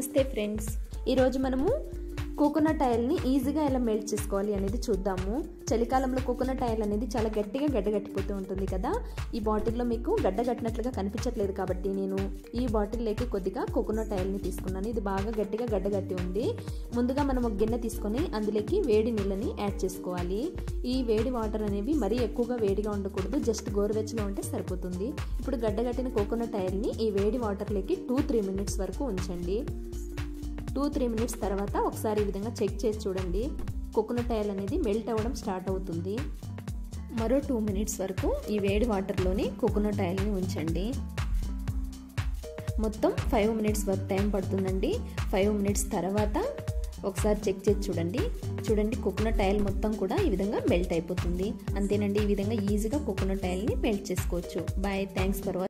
నమస్తే ఫ్రెండ్స్ ఈరోజు మనము కోకోనట్ ఆయిల్ని ఈజీగా ఎలా మెల్ట్ చేసుకోవాలి అనేది చూద్దాము చలికాలంలో కోకోనట్ ఆయిల్ అనేది చాలా గట్టిగా గడ్డగట్టిపోతూ ఉంటుంది కదా ఈ బాటిల్లో మీకు గడ్డగట్టినట్లుగా కనిపించట్లేదు కాబట్టి నేను ఈ బాటిల్లోకి కొద్దిగా కోకోనట్ ఆయిల్ని తీసుకున్నాను ఇది బాగా గట్టిగా గడ్డగట్టి ఉంది ముందుగా మనం ఒక గిన్నె తీసుకొని అందులోకి వేడి నీళ్ళని యాడ్ చేసుకోవాలి ఈ వేడి వాటర్ అనేవి మరీ ఎక్కువగా వేడిగా ఉండకూడదు జస్ట్ గోరువెచ్చగా ఉంటే సరిపోతుంది ఇప్పుడు గడ్డగట్టిన కోకోనట్ ఆయిల్ని ఈ వేడి వాటర్లోకి టూ త్రీ మినిట్స్ వరకు ఉంచండి టూ త్రీ మినిట్స్ తర్వాత ఒకసారి ఈ విధంగా చెక్ చేసి చూడండి కోకోనట్ ఆయిల్ అనేది మెల్ట్ అవ్వడం స్టార్ట్ అవుతుంది మరో టూ మినిట్స్ వరకు ఈ వేడి వాటర్లోని కోకోనట్ ఆయిల్ని ఉంచండి మొత్తం ఫైవ్ మినిట్స్ వరకు టైం పడుతుందండి ఫైవ్ మినిట్స్ తర్వాత ఒకసారి చెక్ చేసి చూడండి చూడండి కోకోనట్ ఆయిల్ మొత్తం కూడా ఈ విధంగా మెల్ట్ అయిపోతుంది అంతేనండి ఈ విధంగా ఈజీగా కోకోనట్ ఆయిల్ని మెల్ట్ చేసుకోవచ్చు బాయ్ థ్యాంక్స్ ఫర్ వాచ్